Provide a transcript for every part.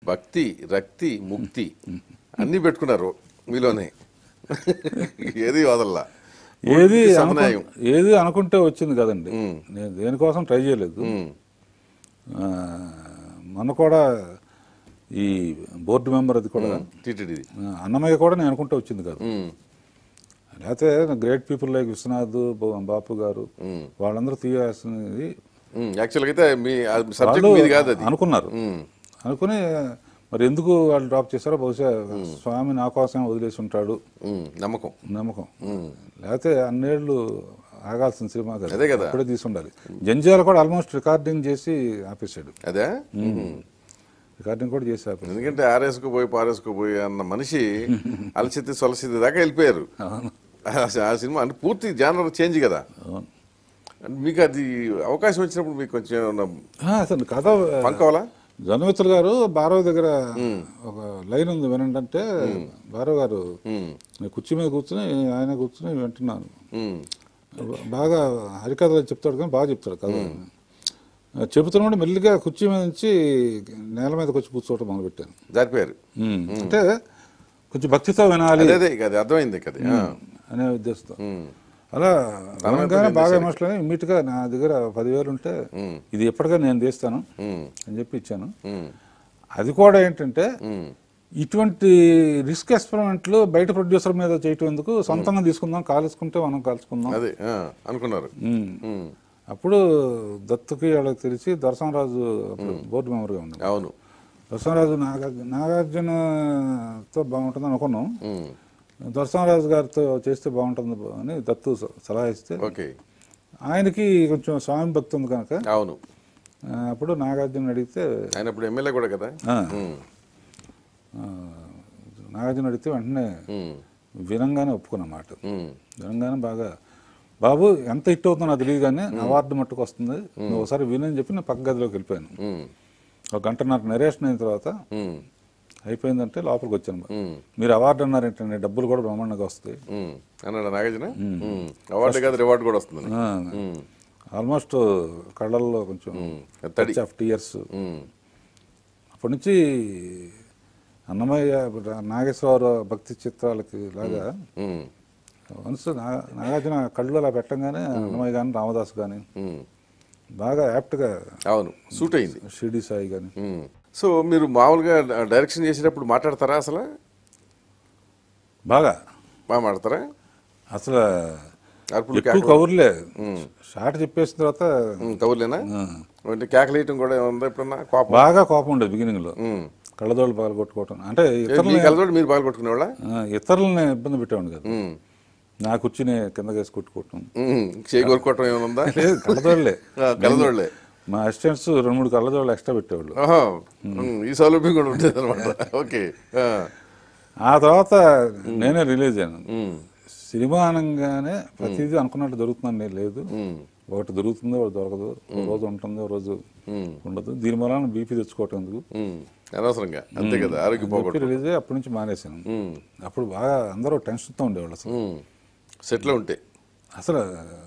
భక్తి రక్తి ముక్తి అన్నీ పెట్టుకున్నారు మీలోనే ఏది వదల్లా ఏది పూర్తి అనుకు- సమన్వయం ఏది అనుకుంటే వచ్చింది కదండి నేను దేనికోసం ట్రై చేయలేదు ఉమ్, ఆ, మొన్న కూడా ఈ బోర్డు మెంబర్ అది కూడా టీటీడీది ఆ, అన్నమయ్య కూడా నేను అనుకుంటే వచ్చింది కాదు ఉమ్, లేకపోతే గ్రేట్ పీపుల్ లైక్ విశ్వనాథ్ బో- బాపు గారు ఉమ్, వాళ్ళందరూ తీయాల్సినది ఉమ్. యాక్చువల్గా అయితే మీ సబ్జెక్ట్ వాళ్ళు మీది కాదు అది అనుకున్నారు ఉమ్, అనుకుని మరి ఎందుకు వాళ్ళు డ్రాప్ చేశారో బహుశా స్వామి నా కోసం వదిలేసి ఉంటాడు ఉమ్, నమ్మకం నమ్మకం లేకపోతే అన్నేళ్ళు ఆగాల్సిన సినిమా కదా అదే కదా. అప్పుడే తీసి ఉండాలి జంజాల కూడా ఆల్మోస్ట్ రికార్డింగ్ చేసి ఆపేశాడు అదే ఉమ్. రికార్డింగ్ కూడా చేసి ఆపేశాడు ఎందుకంటే ఆర్ఎస్కు పోయి పారేసుకు పోయి అన్న మనిషి అలసిద్ది సొలసిద్ది దాకా వెళ్ళిపోయారు అవును ఆ- ఆ సినిమా అంటే పూర్తి జానర్ చేంజ్ కదా అవును అంటే మీకు అది అవకాశం వచ్చినప్పుడు మీకు కొంచెం ఏమన్నా ఆ, అసలు కథ పంకోవాలా జనమిత్రులు గారు బారవ దగ్గర ఒక లైన్ ఉంది వినండి అంటే బారవ గారు ఉమ్, నేను కుర్చీ మీద కూర్చుని ఆయన కూర్చుని వింటున్నాను ఉమ్, బాగా హరికథలు చెప్తాడు కానీ బాగా చెప్తాడు కథ చెబుతున్నప్పుడు మెల్లిగా కుర్చీ మీద నుంచి నేల మీదకి వచ్చి కూర్చోవటం మొదలుపెట్టాను జారిపోయారు అంటే కొంచెం భక్తితో వినాలి అదే అదే ఇక అది అర్థమైంది కదా అనే ఉద్దేశంతో అలా అనగానే బాగా ఎమోషనల్ అయ్యి ఇమ్మీడియట్గా నా దగ్గర పదివేలు ఉంటే ఇది ఎప్పటికైనా నేను తీస్తాను అని చెప్పి ఇచ్చాను అది కూడా ఏంటంటే ఇటువంటి రిస్క్ ఎక్స్పెరిమెంట్లు బయట ప్రొడ్యూసర్ మీద చేయటం ఎందుకు సొంతంగా తీసుకుందాం కాల్చుకుంటే మనం కాల్చుకుందాం అదే ఆ, అనుకున్నారు ఉమ్. ఉమ్, అప్పుడు దత్తుకి వాళ్ళకి తెలిసి దర్శనరాజు అప్పుడు బోర్డు మెంబర్గా ఉన్నాడు అవును దర్శనరాజు నాగార్జున నాగార్జునతో బాగుంటుంది అనుకున్నాం ఉమ్, దర్శనరాజు గారితో చేస్తే బాగుంటుంది అని దత్తు స- సలహా ఇస్తే ఓకే ఆయనకి కొంచెం స్వామి భక్తి ఉంది కనుక అవును ఆ, అప్పుడు నాగార్జున అడిగితే ఆయన ఇప్పుడు ఎమ్మెల్యే కూడా కదా ఆ, ఉమ్, ఆ, నాగార్జున అడిగితే వెంటనే ఉమ్, వినంగానే ఒప్పుకున్నమాట ఉమ్, వినంగానే బాగా బాబు ఎంత హిట్ అవుతుందో నాకు తెలియదు కానీ అవార్డు మట్టుకు వస్తుంది నువ్వు ఒకసారి వినని చెప్పి నేను పక్క గదిలోకి వెళ్ళిపోయాను ఉమ్, ఒక గంట నాకు నరేషన్ అయిన తర్వాత ఉమ్, అయిపోయిందంటే లోపలికి వచ్చాను ఉమ్, మీరు అవార్డు అన్నారేంటండి డబ్బులు కూడా బ్రహ్మాండంగా వస్తాయి ఉమ్. అన్నాడు నాగార్జున ఉమ్, అవార్డు కాదు రివార్డు కూడా వస్తుంది ఉమ్, ఆల్మోస్ట్ కళ్ళల్లో కొంచెం తడి. టచ్ ఆఫ్ టీయర్స్ ఉమ్, అప్పటి నుంచి అన్నమయ్య నాగేశ్వరరావు భక్తి చిత్రాలకి లాగా ఉమ్, వన్స్ నా- నాగార్జున కళ్ళు అలా పెట్టంగానే అన్నమయ్య కానీ రామదాస్ కానీ ఉమ్. బాగా యాప్ట్గా అవును సూట్ అయింది షిరిడి సాయి కానీ ఉమ్. సో మీరు మామూలుగా డైరెక్షన్ చేసేటప్పుడు మాట్లాడతారా అసలు బాగా బాగా మాట్లాడతారా అసలు అర్పులు ఎక్కువ కేకలు కబుర్లే షార్ట్ చెప్పేసిన తర్వాత ఉమ్, కబుర్లేనా ఆ, అంటే కేకలేయటం కూడా ఉందా ఎప్పుడన్నా కోపం బాగా కోపం ఉండేది బిగినింగ్లో ఉమ్. కళ్ళదోళ్ళు పగల కొట్టుకోవటం అంటే ఏ, ఇతరులని మీ కలదోడు మీరు బాగా కొట్టుకునేవాళ్ళ ఆ, ఇతరులని ఇబ్బంది పెట్టేవాడు కదా ఉమ్. నా కూర్చుని కింద వేసి కొట్టుకోవటం ఉమ్. చేయి కొరుకోవటం ఏమైనా ఉందా లేదు కళ్ళదోళ్ళే ఆ, కలదోడులే మా అసిస్టెంట్స్ రెండు మూడు కళ్ళజోళ్ళు ఎక్స్ట్రా పెట్టేవాళ్ళు ఆహా. ఉమ్, ఈ సౌలభ్యం కూడా ఉండేది అనమాట ఓకే ఆ. ఆ తర్వాత నేనే రిలీజ్ అయ్యాను ఉమ్. సినిమా అనగానే ప్రతిదీ అనుకున్నట్టు దొరుకుతుందని లేదు ఉమ్. ఒకటి దొరుకుతుంది ఒకటి దొరకదు ఒక రోజు ఉంటుంది ఒక రోజు ఉమ్. ఉండదు దీని వలన బీపీ తెచ్చుకోవటం ఎందుకు ఉమ్. అనవసరంగా అంతే కదా ఆరోగ్య పోగొట్టు రిలీజ్ అయ్యి అప్పటి నుంచి మానేశాను ఉమ్. అప్పుడు బాగా అందరూ టెన్షన్తో ఉండేవాళ్ళు అసలు ఉమ్. సెట్లో ఉంటే అసలు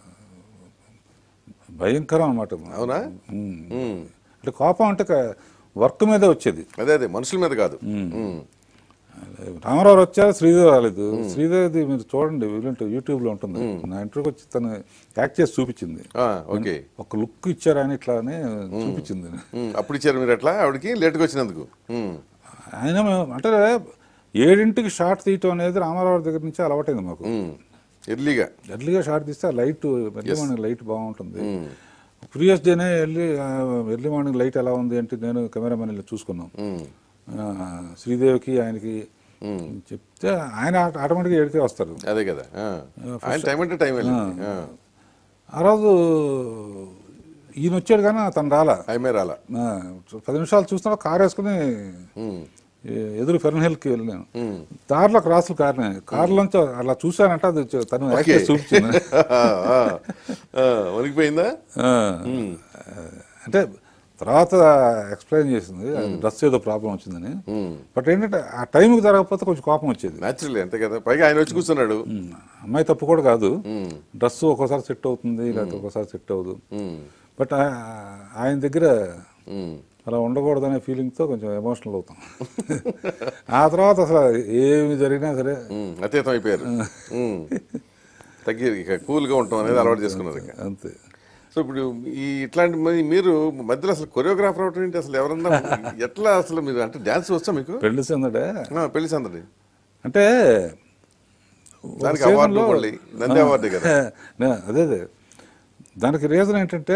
భయంకరం అనమాట అవునా ఉమ్. ఉమ్. అంటే కోపం అంటే క- వర్క్ మీదే వచ్చేది అదే అదే మనుషుల మీద కాదు ఉమ్. రామారావు వచ్చారు శ్రీదేవి రాలేదు శ్రీదేవిది మీరు చూడండి వీలుంటే యూట్యూబ్లో ఉంటుంది నా ఇంటర్వ్యూకి వచ్చి తను యాక్ట్ చేసి చూపించింది ఆ, ఓకే ఒక లుక్ ఇచ్చారు ఆయన ఇట్లా అని చూపించింది ఉమ్. అప్పుడు ఇచ్చారు మీరు ఎట్లా ఆవిడకి లేట్గా వచ్చినందుకు ఉమ్. ఆయన మేము- అంటే ఏడింటికి షార్ట్ తీయటం అనేది రామారావు దగ్గర నుంచి అలవాటైంది మాకు ఉమ్. ఎర్లీగా ఎర్లీగా షార్ట్ తీస్తే ఆ లైట్ ఎర్లీ మార్నింగ్ లైట్ బాగుంటుంది ప్రీవియస్ డేనే వెళ్ళి ఎర్లీ మార్నింగ్ లైట్ ఎలా ఉంది అంటే నేను కెమెరామెన్ వెళ్ళి చూసుకున్నాం ఉమ్. ఆ, శ్రీదేవికి ఆయనకి చెప్తే ఆయన ఆటోమేటిక్గా ఏడికే వస్తారు అదే కదా ఆ. ఆయన టైం అంటే టైం వెళ్ళింది ఆ. ఆ రోజు ఈయన వచ్చాడు కానీ తను రాలా టైమే రాలా ఆ, పది నిమిషాలు చూస్తున్నా కారు వేసుకుని ఉమ్. ఏ- ఎదురు ఫెర్న్ హిల్కి వెళ్ళాను దారిలో క్రాసులు కారినాయి కారులోంచి అలా చూశానంటే అది చ- తను యాక్ట్ చేసి చూపించింది ఆ, ఆ. ఆ, వణికిపోయిందా ఆ, అంటే తర్వాత ఎక్స్ప్లెయిన్ చేసింది డ్రెస్ ఏదో ప్రాబ్లం వచ్చిందని బట్ ఏంటంటే ఆ టైంకి జరగకపోతే కొంచెం కోపం వచ్చేది న్యాచురల్ అంతే కదా పైగా ఆయన వచ్చి కూర్చున్నాడు ఉమ్, అమ్మాయి తప్పు కూడా కాదు డ్రెస్ ఒక్కోసారి సెట్ అవుతుంది లేకపోతే ఒక్కోసారి సెట్ అవ్వదు ఉమ్. బట్ ఆ- ఆయన దగ్గర ఉమ్. అలా ఉండకూడదనే ఫీలింగ్తో కొంచెం ఎమోషనల్ అవుతాం ఆ తర్వాత అసలు ఏమి జరిగినా సరే ఉమ్, అతీతం అయిపోయారు ఉమ్. తగ్గి ఇక కూల్గా ఉంటాం అనేది అలవాటు చేసుకున్నారు ఇక అంతే సో ఇప్పుడు ఈ ఇట్లాంటి మరి మీరు మధ్యలో అసలు కొరియోగ్రాఫర్ అవటం ఏంటి అసలు ఎవరన్నా ఎట్లా అసలు మీరు అంటే డ్యాన్స్ వచ్చా మీకు పెళ్లి సందడే ఆ, పెళ్లి సందడి అంటే దానికి ఒక అవార్డు seasonలో- మళ్ళీ నంది అవార్డే కదా నే- అదే అదే దానికి రీజన్ ఏంటంటే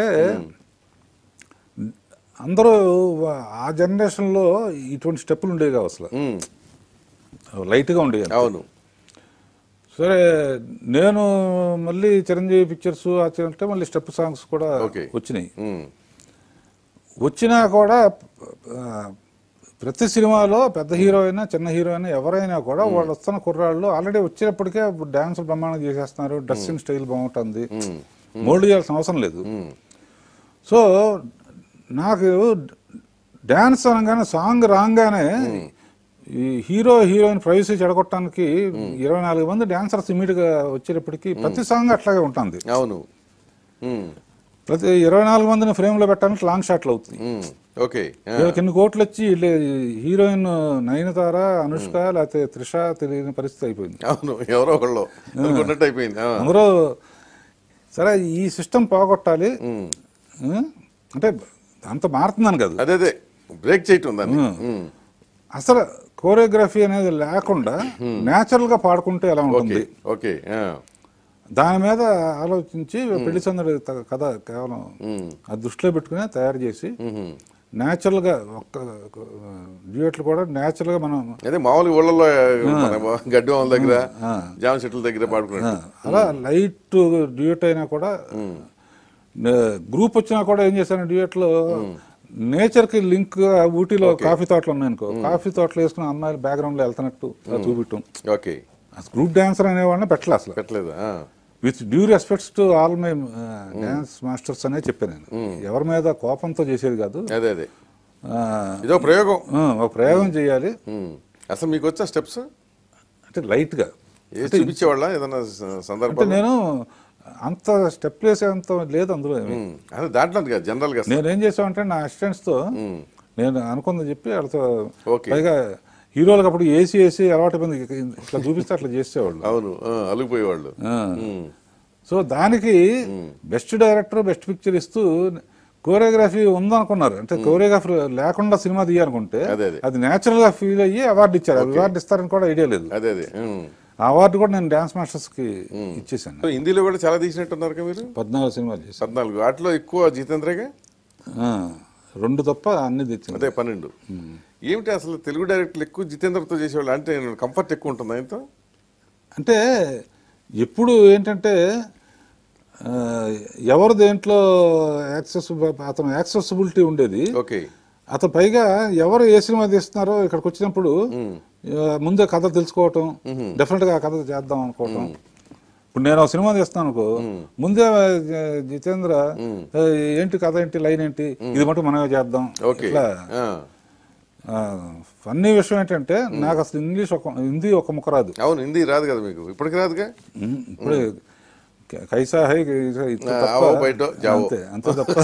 అందరూ వా- ఆ జనరేషన్లో ఇటువంటి స్టెప్పులు ఉండేవి కావు అసలు ఉమ్, లైట్గా ఉండేవి అంతే. అవును సరే నేను మళ్ళీ చిరంజీవి పిక్చర్స్ అంటే మళ్ళీ స్టెప్ సాంగ్స్ కూడా Okay. వచ్చినాయి ఉమ్, వచ్చినా కూడా ఆ, ప్రతి సినిమాలో పెద్ద హీరో అయినా చిన్న హీరో అయినా ఎవరైనా కూడా వాళ్ళు వస్తున్న కుర్రాళ్ళు ఆల్రెడీ వచ్చేటప్పటికే డాన్స్ బ్రహ్మాండం చేసేస్తున్నారు డ్రెస్సింగ్ స్టైల్ బాగుంటుంది మోల్డ్ చేయాల్సిన అవసరం లేదు ఉమ్, సో నాకు డ్యాన్స్ అనగానే సాంగ్ రాగానే ఈ హీరో హీరోయిన్ ప్రైవసీ చెడగొట్టడానికి ఇరవై నాలుగు మంది డాన్సర్స్ ఇమీడియట్ గా వచ్చేటప్పటికి ప్రతి సాంగ్ అట్లాగే ఉంటుంది అవును ఉమ్, ప్రతి ఇరవై నాలుగు మందిని ఫ్రేమ్ లో పెట్టడానికి లాంగ్ షాట్లు అవుతుంది ఉమ్, ఓకే ఆ, వీళ్ళకి ఎన్ని కోట్లు వచ్చి వీళ్ళ హీరోయిన్ నయనతార అనుష్క లేకపోతే త్రిష తెలియని పరిస్థితి అయిపోయింది అవును ఎవరో ఒకళ్ళు అనుకున్నట్టు అయిపోయింది ఆ, అందరూ సరే ఈ సిస్టమ్ పోగొట్టాలి ఉమ్, ఆ? అంటే అంత మారుతుందని కదా అదే అదే బ్రేక్ చేయటం దాన్ని ఉమ్, అసలు కోరియోగ్రఫీ అనేది లేకుండా న్యాచురల్ గా పాడుకుంటే ఎలా ఓకే ఉంటుంది ఓకే ఆ, దాని మీద ఆలోచించి పెళ్లి సందడి త- కథ కేవలం ఉమ్, ఆ దృష్టిలో పెట్టుకుని తయారు చేసి ఉమ్. న్యాచురల్ గా ఒక్క డ్యూయట్లు కూడా న్యాచురల్ గా మనం అదే మామూలు ఊళ్ళలో మన గడ్డి వాళ్ళ దగ్గర జామ చెట్ల దగ్గర పాడుకున్నట్టు అలా లైట్ డ్యూయట్ అయినా కూడా గ్రూప్ వచ్చినా కూడా ఏం చేశాను డ్యూయట్ లో నేచర్ కి లింక్ ఊటీలో కాఫీ తోటలు ఉన్నాయనుకో కాఫీ తోటలు వేసుకుని అమ్మాయిలు బ్యాక్గ్రౌండ్ లో వెళ్తున్నట్టు అలా చూపించడం ఓకే గ్రూప్ డాన్సర్ అనేవాడిని పెట్టలే అసలు పెట్టలేదా ఆ, with due respects to all my dance masters అనే చెప్పాను నేను ఎవరి మీద కోపంతో చేసేది కాదు అదే అదే ఆ, ఇదో ప్రయోగం ఆ, ఒక ప్రయోగం చేయాలి ఉమ్. అసలు మీకు వచ్చా స్టెప్స్ అంటే లైట్ గా ఏ చూపించేవాళ్ళ ఏదన్నా స- అంటే సందర్భం నేను అంత స్టెప్ వేసేంత లేదు అందులో ఏమీ. అదే దాంట్లో కదా జనరల్ గా నేనేం చేసామంటే నా అసిస్టెంట్స్ తో నేను అనుకుంది చెప్పి వాళ్ళతో ఓకే. పైగా హీరోలకు అప్పుడు ఏసీ ఏసీ అలవాటు అయిపోయింది ఇట్లా చూపిస్తే అట్లా చేసేవాళ్ళు అవును ఆ, అలిగిపోయేవాళ్ళు ఆ. ఉమ్. సో దానికి బెస్ట్ డైరెక్టర్ బెస్ట్ పిక్చర్ ఇస్తూ కోరియోగ్రఫీ ఉందనుకున్నారు అంటే కోరియోగ్రఫీ లేకుండా సినిమా తీయాలనుకుంటే అదే, అదే. అది నేచురల్ గా ఫీల్ అయ్యి అవార్డు ఇచ్చారు అవార్డు ఇస్తారని కూడా ఐడియా లేదు అదే అదే ఉమ్. ఆ అవార్డు కూడా నేను డాన్స్ మాస్టర్స్ కి ఇచ్చేసాను సో హిందీలో కూడా చాలా తీసినట్టున్నారు కదా మీరు పద్నాలుగు సినిమాలు చేశాను పద్నాలుగు వాటిలో ఎక్కువ జితేంద్రగా ఆ, రెండు తప్ప అన్ని తెచ్చింది అదే పన్నెండు ఏమిటి అసలు తెలుగు డైరెక్టర్లు ఎక్కువ జితేంద్రతో చేసేవాళ్ళు అంటే కంఫర్ట్ ఎక్కువ ఉంటుంది ఆయనతో అంటే ఎప్పుడు ఏంటంటే ఆ, ఎవరు దేంట్లో యాక్సెస్ అతను యాక్సెసిబిలిటీ ఉండేది ఓకే అతను పైగా ఎవరు ఏ సినిమా తీస్తున్నారో ఇక్కడికి వచ్చినప్పుడు ఆ, ముందే కథ తెలుసుకోవటం డెఫినెట్ గా ఆ కథ చేద్దాం అనుకోవటం ఇప్పుడు నేను ఒక సినిమా తీస్తాను అనుకో ముందే ఆ, జితేంద్ర ఆ, ఏంటి కథ ఏంటి లైన్ ఏంటి ఇది మటు మనమే చేద్దాం ఓకే ఇట్లా ఆ. ఫన్నీ విషయం ఏంటంటే నాకు అసలు ఇంగ్లీష్ ఒక హిందీ ఒక ముక్క రాదు అవును హిందీ రాదు కదా మీకు ఇప్పటికి రాదుగా ఉమ్, ఇప్పుడే క- కైసా హై కైసా ఇత్తు ఆ, తప్ప ఆవో బయటో జావో. అంతే అంతే తప్ప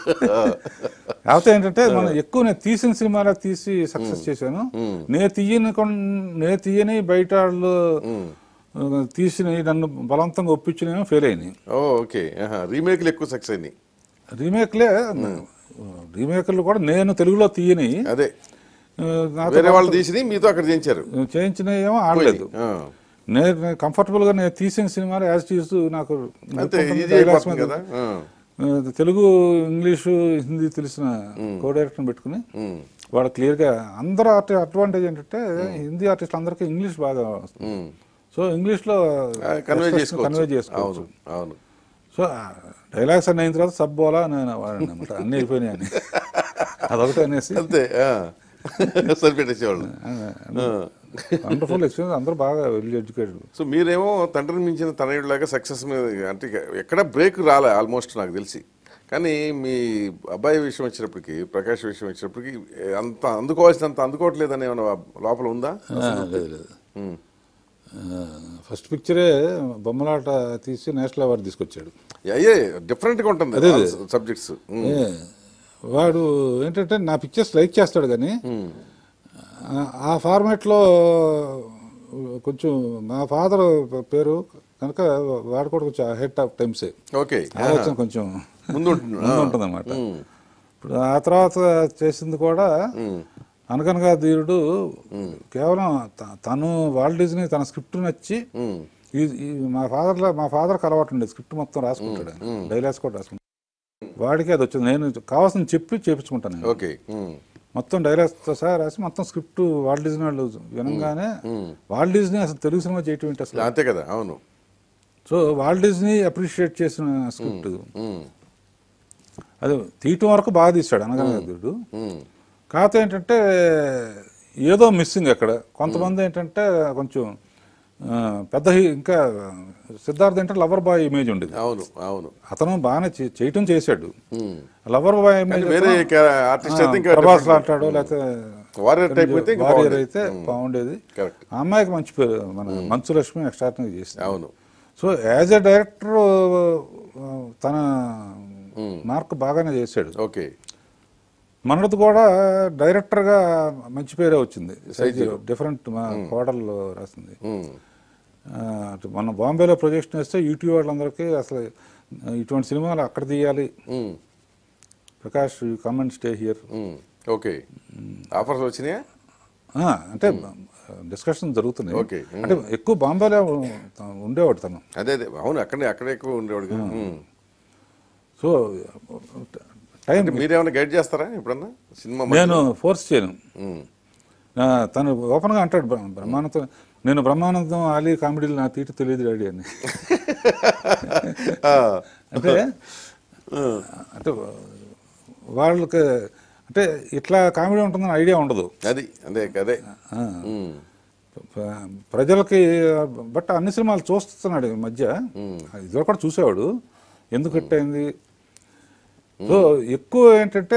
కాకపోతే ఏంటంటే మనం ఎక్కువ నేను తీసిన సినిమాలో తీసి సక్సెస్ చేశాను నేను తీయని కొన్- నేను తీయని బయట వాళ్ళు ఆ, తీసిన నన్ను బలవంతంగా ఒప్పించిన ఫెయిల్ అయినాయి ఓ ఓకే రీమేక్లు ఎక్కువ సక్సెస్ అయినాయి రీమేక్లే రీమేక్లు కూడా నేను తెలుగులో తీయని అదే ఆ, నాతో వేరే వాళ్ళు తీసి మీతో అక్కడ చేయించారు చేయించిన ఏమో ఆడలేదు ఆ. నేను కంఫర్టబుల్ గా నేను తీసిన సినిమాలో యాజ్ టీస్ నాకు అంతే గుర్తుంటుంది, ఈజీ dialogues అయిపోతుంది మీద. కదా ఆ. ఆ, తెలుగు ఇంగ్లీషు హిందీ తెలిసిన కో డైరెక్టర్ని పెట్టుకుని ఉమ్. వాడు క్లియర్ గా అందరూ ఆర్టి అడ్వాంటేజ్ ఏంటంటే హిందీ ఆర్టిస్ట్ అందరికీ ఇంగ్లీష్ బాగా వస్తుంది ఉమ్. సో ఇంగ్లీష్ లో కన్వే కన్వే చేసుకోవచ్చు చేసుకోవచ్చు అవును అవును సో డైలాగ్స్ అన్ని అయిన తర్వాత సబ్ బోలా నేను వాడాను అనమాట అన్ని అయిపోయినాయి అని అదొకటి అనేసి అంతే ఆ. సరిపెట్టేసేవాళ్ళు వండర్ఫుల్ ఎక్స్పీరియన్స్ అందరూ బాగా వెల్ ఎడ్యుకేటెడ్ సో మీరేమో తండ్రిని మించిన తనయుడిలాగా సక్సెస్ మీద అంటే ఇక ఎక్కడ బ్రేక్ రాలే ఆల్మోస్ట్ నాకు తెలిసి కానీ మీ అబ్బాయి విషయం వచ్చినప్పటికి ప్రకాష్ విషయం వచ్చినప్పటికి అంత అందుకోవాల్సినంత అందుకోవట్లేదని ఏమైనా లోపల ఉందా లేదు లేదు ఉమ్. ఫస్ట్ పిక్చరే బొమ్మలాట తీసి నేషనల్ అవార్డు తీసుకొచ్చాడు అయ్యే డిఫరెంట్గా ఉంటుంది సబ్జెక్ట్స్ ఏ, వాడు ఏంటంటే నా పిక్చర్స్ లైక్ చేస్తాడు కానీ ఉమ్, ఆ- ఆ ఫార్మాట్లో కొంచెం మా ఫాదర్ పేరు కనుక వాడు కూడా కొంచెం హెడ్ ఆఫ్ టైమ్సే ఓకే ఆలోచన కొంచెం ముందు ఉంటుంది ముందు ఉంటుంది అనమాట ఉమ్, ఇప్పుడు ఆ తర్వాత చేసింది కూడా ఉమ్, అనగనగా ధీరుడు కేవలం త- తను వాల్ట్ డిజ్నీ తన స్క్రిప్ట్ నచ్చి ఉమ్, ఈ- ఈ మా ఫాదర్ మా ఫాదర్కి అలవాటు ఉండేది స్క్రిప్ట్ మొత్తం రాసుకుంటాడు డైలాగ్స్ కూడా రాసుకుంటాడు వాడికి అది వచ్చింది నేను కావాల్సింది చెప్పి చేపించుకుంటాను నేను. ఓకే ఉమ్, మొత్తం డైలాగ్స్తో సహా రాసి మొత్తం స్క్రిప్ట్ వాల్ట్ డిజ్నీ వాళ్ళు వినంగానే వాల్ట్ డిజ్నీ అసలు తెలుగు సినిమా చేయటం ఏంటి అసలు అంతే కదా అవును సో వాల్ట్ డిజ్నీ అప్రిషియేట్ చేసిన స్క్రిప్ట్ ఉమ్, అది తీయటం వరకు బాగా తీశాడు అనగా ధీరుడు ఉమ్, కాకపోతే ఏంటంటే ఏదో మిస్సింగ్ అక్కడ కొంతమంది ఏంటంటే కొంచెం ఆ, పెద్ద హీ- ఇంకా సిద్ధార్థ్ అంటే లవర్ బాయ్ ఇమేజ్ ఉండేది అవును అవును అతను బాగానే చే- చేయటం చేశాడు ఉమ్. లవర్ బాయ్ ఇమేజ్ వేరే ఆర్టిస్ట్ అయితే ఇంకా ప్రభాస్ ఆటాడో లేకపోతే వారియర్ టైప్ అయితే ఇంకా వారియర్ బాగుండేది. అయితే బాగుండేది కరెక్ట్ ఆ అమ్మాయికి మంచి పేరు మన మంచు లక్ష్మి ఎక్స్ట్రాటనరీ చేసింది అవును సో యాజ్ ఎ డైరెక్టర్ తన మార్క్ బాగానే చేశాడు ఓకే మనది కూడా డైరెక్టర్గా మంచి పేరే వచ్చింది డిఫరెంట్ మా కోడల్లో రాసింది ఉమ్, ఆ, అటు మన బాంబేలో ప్రొజెక్షన్ వేస్తే యూట్యూబ్ వాళ్ళందరికీ అసలు ఇటువంటి సినిమాలు అక్కడ తీయాలి ఉమ్, Prakash come and stay here um, okay offers వచ్చినాయా అంటే డిస్కషన్ జరుగుతున్నాయి ఓకే. అంటే ఎక్కువ బాంబేలో ఉండేవాడు తను అదే అదే అవును అక్కడే అక్కడే ఎక్కువ ఉండేవాడు కదా ఉమ్. సో టైం అంటే మీరేమైనా గైడ్ చేస్తారా ఎప్పుడన్నా సినిమా నేను ఫోర్స్ చేయను ఉమ్, ఆ, తను ఓపెన్గా అంటాడు బ్ర- బ్రహ్మానందం నేను బ్రహ్మానందం ఆలీ కామెడీలు నా తీటి తెలియదు డాడీ అని ఆ, అంటే అంటే వాళ్ళకి అంటే ఇట్లా కామెడీ ఉంటుందని ఐడియా ఉండదు అది అదే అదే ఆ, ఉమ్, ప్ర- ప్రజలకి బట్ అన్ని సినిమాలు చూస్తున్నాడు ఈ మధ్య ఇదివరకు కూడా చూసేవాడు ఎందుకు హిట్ అయింది సో ఎక్కువ ఏంటంటే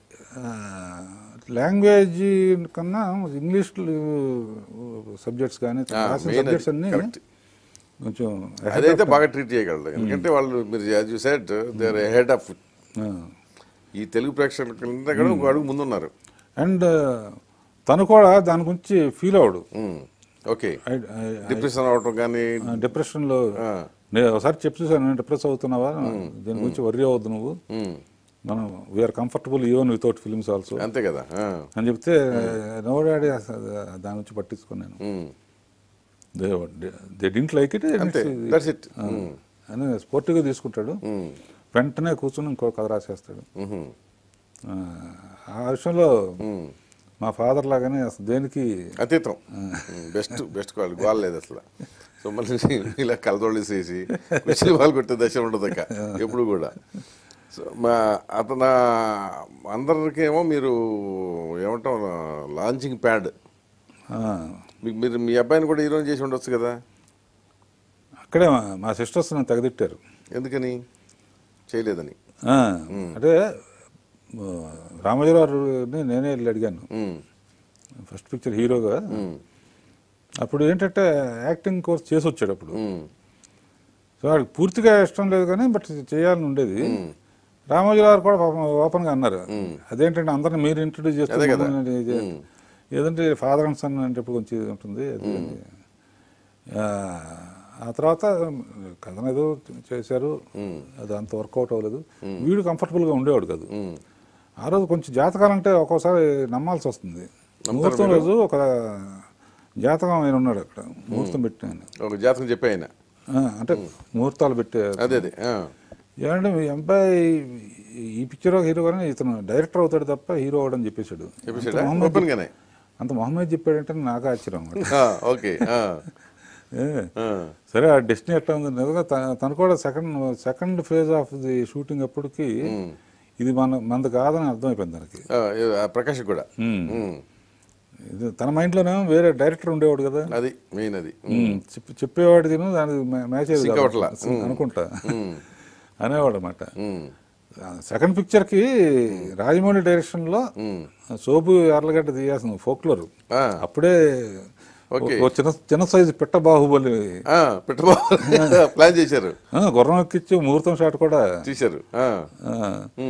లాంగ్వేజ్ కన్నా ఇంగ్లీష్ సబ్జెక్ట్స్ కానీ ఆ, రాసిన main అది, సబ్జెక్ట్స్ అన్ని correct. కొంచెం అదైతే బాగా ట్రీట్ చేయగలరు ఎందుకంటే వాళ్ళు మీరు as you said their head of ఈ తెలుగు ప్రేక్షకుల కింద కూడా ఒక అడుగు ముందున్నారు అండ్ తను కూడా దాని గురించి ఫీల్ అవడు ఉమ్, ఓకే డిప్రెషన్ అవటం కానీ డిప్రెషన్లో ఆ, నేను ఒకసారి చెప్పి చూసాను నేను డిప్రెస్ అవుతున్నావా దీని గురించి వర్రీ అవ్వద్దు నువ్వు ఉమ్, మనం we're comfortable even without films also అంతే కదా ఆ, అని చెప్తే నో డాడీ దాని గురించి పట్టించుకున్నాను ఉమ్, దే డింట్ లైక్ ఇట్ అంతే దట్స్ ఇట్ అని స్పోర్టివ్గా తీసుకుంటాడు వెంటనే కూర్చొని ఇంకో కథ రాసేస్తాడు ఆ, ఆ విషయంలో మా ఫాదర్ లాగానే అసలు దేనికి అతీతం బెస్ట్ బెస్ట్ క్వాలిటీ గోల్ లేదు అసలు సో మళ్ళీ ఇలా కలదోళ్ళేసేసి కుర్చీలు వాళ్ళు కొట్టే దశ ఉండదు ఇక ఎప్పుడు కూడా సో మా అతను అందరికేమో మీరు ఏమంటాం లాంచింగ్ ప్యాడ్ ఆ, మీకు మీరు మీ అబ్బాయిని కూడా హీరోని చేసి ఉండొచ్చు కదా అక్కడే మా- మా సిస్టర్స్ నన్ను తెగదిట్టారు ఎందుకని చేయలేదని ఆ, అంటే ఆ, రామోజీరావుని నేనే వెళ్ళి అడిగాను ఉమ్, ఫస్ట్ పిక్చర్ హీరోగా ఉమ్, అప్పుడు ఏంటంటే యాక్టింగ్ కోర్స్ చేసి వచ్చాడు అప్పుడు ఉమ్, సో వాడికి పూర్తిగా ఇష్టం లేదు కానీ బట్ చేయాలని ఉండేది రామోజీరావు కూడా పాపం ఓపెన్గా అన్నారు అదేంటంటే అందరిని మీరు ఇంట్రడ్యూస్ చేస్తే అదే కదా. మమ్మల్ని ఇది- ఏదంటే ఫాదర్ అండ్ సన్ అంటే ఇప్పుడు కొంచెం ఇది ఉంటుంది అది ఇది. ఆ, ఆ తర్వాత కథను ఏదో చేశారు అది అంత వర్కౌట్ అవ్వలేదు వీడు కంఫర్టబుల్గా ఉండేవాడు కాదు ఉమ్. ఆ రోజు కొంచెం జాతకాలు అంటే ఒక్కోసారి నమ్మాల్సి వస్తుంది ముహూర్తం రోజు ఒక జాతకం ఆయన ఉన్నాడు అక్కడ ముహూర్తం పెట్టి ఆయన ఒక జాతకం చెప్పే ఆయన ఆ, అంటే ముహూర్తాలు పెట్టే అదే అదే ఆ. ఏమంటే మీ అబ్బాయి ఈ పిక్చర్ హీరో కానీ ఇతను డైరెక్టర్ అవుతాడు తప్ప హీరో అవడం చెప్పేశాడు చెప్పేసాడా అంత మొహమ్మద్ ఓపెన్ గానే అంత మొహమ్మద్ చెప్పాడంటే నాకు ఆశ్చర్యం అన్నమాట ఆ, ఓకే ఆ, ఏ, ఆ. సరే ఆ డెస్టినీ ఎట్లా ఉంది నిజంగా త- తను కూడా second second phase of the shooting అప్పటికి ఇది మన మనది కాదని అర్థమైపోయింది తనకి ఆ, ఏ- ఆ ప్రకాష్ కూడా ఉమ్. ఉమ్. ఇది తన మైండ్లోనే వేరే డైరెక్టర్ ఉండేవాడు కదా అది మెయిన్ అది ఉమ్, చెప్పి- చెప్పేవాడు తిను దానికి మ్యా- మ్యాచ్ అయ్యేది Sync కాదు. అవ్వట్లా. ఉమ్. అనుకుంటా ఉమ్. అనేవాడు అనమాట ఉమ్. సెకండ్ పిక్చర్ కి రాజమౌళి డైరెక్షన్ లో ఉమ్. సోపు ఎర్లగడ్డ తీయాల్సిన ఫోక్లర్ ఆ, అప్పుడే ఓకే. ఓ చిన్న చిన్న సైజు పిట్ట బాహుబలి ఆ, పెట్టబో ప్లాన్ చేశారు ఆ, గుర్రం ఎక్కిచ్చి ముహూర్తం షాట్ కూడా తీశారు ఆ. ఆ, ఉమ్.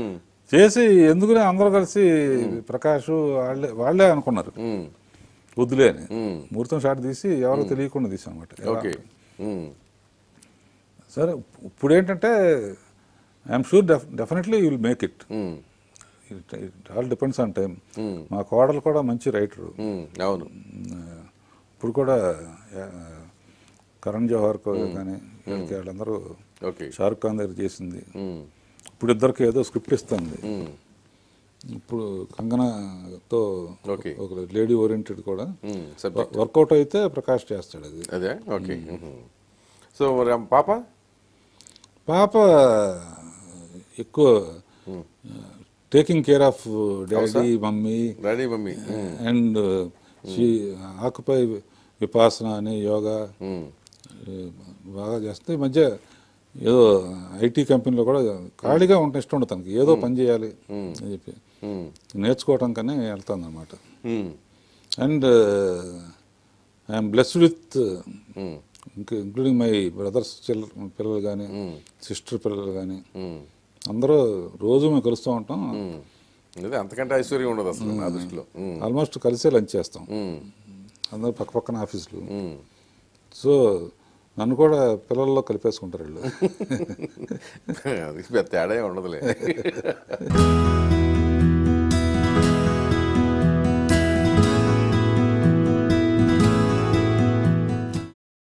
చేసి ఎందుకునే అందరూ కలిసి ప్రకాష్ వాళ్ళే వాళ్ళే అనుకున్నారు ఉమ్, వద్దులే అని ఉమ్, ముహూర్తం షాట్ తీసి ఎవరో తెలియకుండా తీసాం అనమాట ఓకే ఉమ్, సరే ఇప్పుడు ఏంటంటే I'm sure definitely you will make it um, it all depends on time ఉమ్, మా కోడలు కూడా మంచి రైటరు ఉమ్, అవును ఇప్పుడు కూడా ఆ, కరణ్ జోహర్ కో- కానీ వీళ్ళకి వాళ్ళందరూ ఓకే షారుఖ్ ఖాన్ దగ్గర చేసింది ఉమ్, ఇప్పుడు ఇద్దరికి ఏదో స్క్రిప్ట్ ఇస్తుంది ఉమ్, ఇప్పుడు కంగనాతో ఓకే ఒక లేడీ ఓరియంటెడ్ కూడా ఉమ్, సబ్జెక్ట్ వర్కౌట్ అయితే ప్రకాష్ చేస్తాడు అది అదే ఓకే ఉహు. సో మరి ఆ పాప పాప ఎక్కువ taking care of daddy mummy daddy mummy um, and she ఆకుపై విపాసన అనే యోగా ఉమ్, ఏ, బాగా చేస్తే ఈ మధ్య ఏదో ఐటీ కంపెనీలో కూడా ఖాళీగా ఉంటే ఇష్టం ఉండదు తనకి ఏదో పని చేయాలి అని చెప్పి ఉమ్, నేర్చుకోవటం కనే వెళ్తాను అనమాట ఉమ్, and I'm blessed with um, including my brothers చిల్ పిల్లలు కానీ సిస్టర్ పిల్లలు కానీ ఉమ్, అందరూ రోజు మేము కలుస్తూ ఉంటాం ఉమ్. అదే అంతకంటే ఐశ్వర్యం ఉండదు అసలు నా దృష్టిలో ఉమ్, ఆల్మోస్ట్ కలిసే లంచ్ చేస్తాం ఉమ్, అందరూ పక్క పక్కన ఆఫీసులు ఉమ్. సో నన్ను కూడా పిల్లల్లో కలిపేసుకుంటారు వీళ్ళు అది పెద్ద తేడా ఏం ఉండదులే